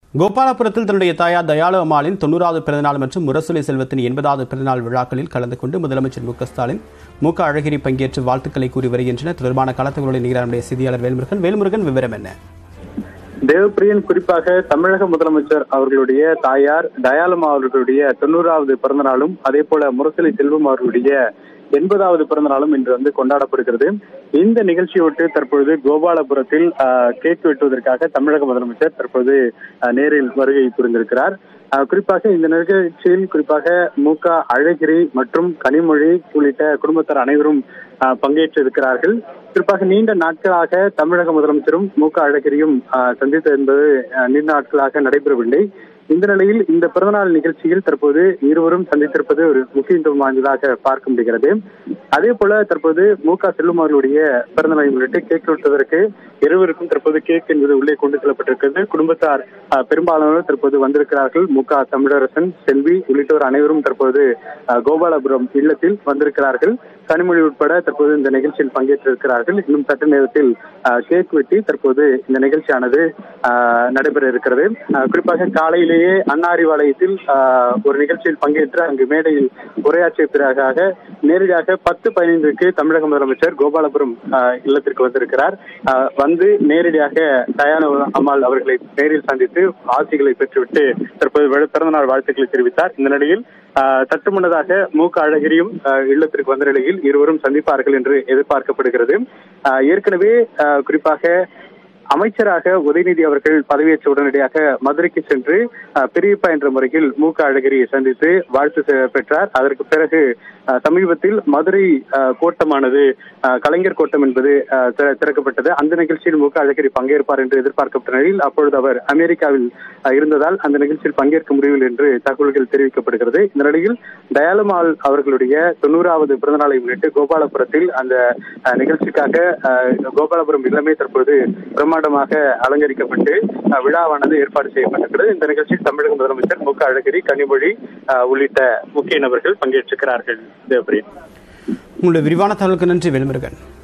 கோபாலபுரத்தில் தன்னுடைய தாயார் தயாளு அம்மாளின் தொண்ணூறாவது பிறந்தநாள் மற்றும் முரசொலி செல்வத்தின் எண்பதாவது பிறந்தநாள் விழாக்களில் கலந்து கொண்டு முதலமைச்சர் மு க ஸ்டாலின் மு க அழகிரி பங்கேற்று வாழ்த்துக்களை கூறி வருகின்றனர் தொடர்பான களத்தங்களுடைய நிகழ்ச்சிய செய்தியாளர் வேல்முருகன் வேல்முருகன் விவரம் என்ன தேவப்பிரியன் குறிப்பாக தமிழக முதலமைச்சர் அவர்களுடைய தாயார் தயாளம்மா அவர்களுடைய தொண்ணூறாவது பிறந்த நாளும் அதே போல முரசொலி செல்வம் அவர்களுடைய எண்பதாவது பிறந்த நாளும் இன்று வந்து கொண்டாடப்படுகிறது இந்த நிகழ்ச்சியொட்டு தற்பொழுது கோபாலபுரத்தில் ஆஹ், கேக் வெட்டுவதற்காக தமிழக முதலமைச்சர் தற்போது ஆஹ், நேரில் வருகை புரிந்திருக்கிறார் ஆஹ், குறிப்பாக இந்த நிகழ்ச்சியில் குறிப்பாக மு க அழகிரி மற்றும் கனிமொழி உள்ளிட்ட குடும்பத்தார் அனைவரும் ஆஹ், பங்கேற்றிருக்கிறார்கள் குறிப்பாக நீண்ட நாட்களாக தமிழக முதலமைச்சரும் மு க அழகிரியும் ஆஹ், சந்தித்தது என்பது ஆஹ், நீண்ட நாட்களாக நடைபெறவில்லை இந்த நிலையில் இந்த பிறந்தநாள் நிகழ்ச்சியில் தற்போது இருவரும் சந்தித்திருப்பது ஒரு முக்கியத்துவம் வாய்ந்ததாக பார்க்க முடிகிறது அதே போல தற்போது மு க செல்வம் அவர்களுடைய பிறந்தநாளை முன்னிட்டு கேக் வெட்டுவதற்கு இருவருக்கும் தற்போது கேக் என்பது உள்ளே கொண்டு செல்லப்பட்டிருக்கிறது குடும்பத்தார் ஆஹ், பெரும்பாலானோர் தற்போது வந்திருக்கிறார்கள் மு க தமிழரசன் செல்வி உள்ளிட்டோர் அனைவரும் தற்போது ஆஹ், கோபாலபுரம் இல்லத்தில் வந்திருக்கிறார்கள் கனிமொழி உட்பட தற்போது இந்த நிகழ்ச்சியில் பங்கேற்றிருக்கிறார்கள் இன்னும் சற்று நேரத்தில் ஆஹ், கேக் வெட்டி தற்போது இந்த நிகழ்ச்சியானது ஆஹ், நடைபெற இருக்கிறது ஆஹ், குறிப்பாக காலையிலேயே அண்ணா அறிவாலயத்தில் ஆஹ், ஒரு நிகழ்ச்சியில் பங்கேற்று அங்கு மேடையில் உரையாற்றிய பிறகாக நேரடியாக பத்து பதினைந்துக்கு தமிழக முதலமைச்சர் கோபாலபுரம் ஆஹ், இல்லத்திற்கு வந்திருக்கிறார் ஆஹ், வந்து நேரடியாக தயானு அம்மாள் அவர்களை நேரில் சந்தித்து ஆசிகளை பெற்றுவிட்டு தற்போது வெ- பிறந்தநாள் வாழ்த்துக்களை தெரிவித்தார் இந்த நிலையில் ஆஹ், சற்று முன்னதாக மு க அழகிரியும் ஆஹ், இல்லத்திற்கு வந்த நிலையில் இருவரும் சந்திப்பார்கள் என்று எதிர்பார்க்கப்படுகிறது ஆஹ், ஏற்கனவே ஆஹ், குறிப்பாக அமைச்சராக உதயநிதி அவர்கள் பதவியேற்ற உடனடியாக மதுரைக்கு சென்று அஹ், பெரியப்பா என்ற முறையில் மு க அழகிரியை சந்தித்து வாழ்த்து செ- பெற்றார் அதற்கு பிறகு அஹ், சமீபத்தில் மதுரை அஹ், கோட்டமானது அஹ், கலைஞர் கோட்டம் என்பது அஹ், திற- திறக்கப்பட்டது அந்த நிகழ்ச்சியில் மு க அழகிரி பங்கேற்பார் என்று எதிர்பார்க்கப்பட்ட நிலையில் அப்பொழுது அவர் அமெரிக்காவில் அஹ், இருந்ததால் அந்த நிகழ்ச்சியில் பங்கேற்க முடியவில்லை என்று தகவல்கள் தெரிவிக்கப்படுகிறது இந்த நிலையில் தயாளமால் அவர்களுடைய தொண்ணூறாவது பிறந்தநாளை முன்னிட்டு கோபாலபுரத்தில் அந்த அஹ், நிகழ்ச்சிக்காக அஹ், கோபாலபுரம் இல்லமே தற்போது பிரம்மாண்டமாக அலங்கரிக்கப்பட்டு அஹ், விழாவானது ஏற்பாடு செய்யப்பட்டிருக்கிறது இந்த நிகழ்ச்சியில் தமிழக முதலமைச்சர் மு க அழகிரி கனிமொழி அஹ், உள்ளிட்ட முக்கிய நபர்கள் பங்கேற்றிருக்கிறார்கள் தேவபிரியன் உங்களுடைய விரிவான தகவலுக்கு நன்றி வேல்முருகன்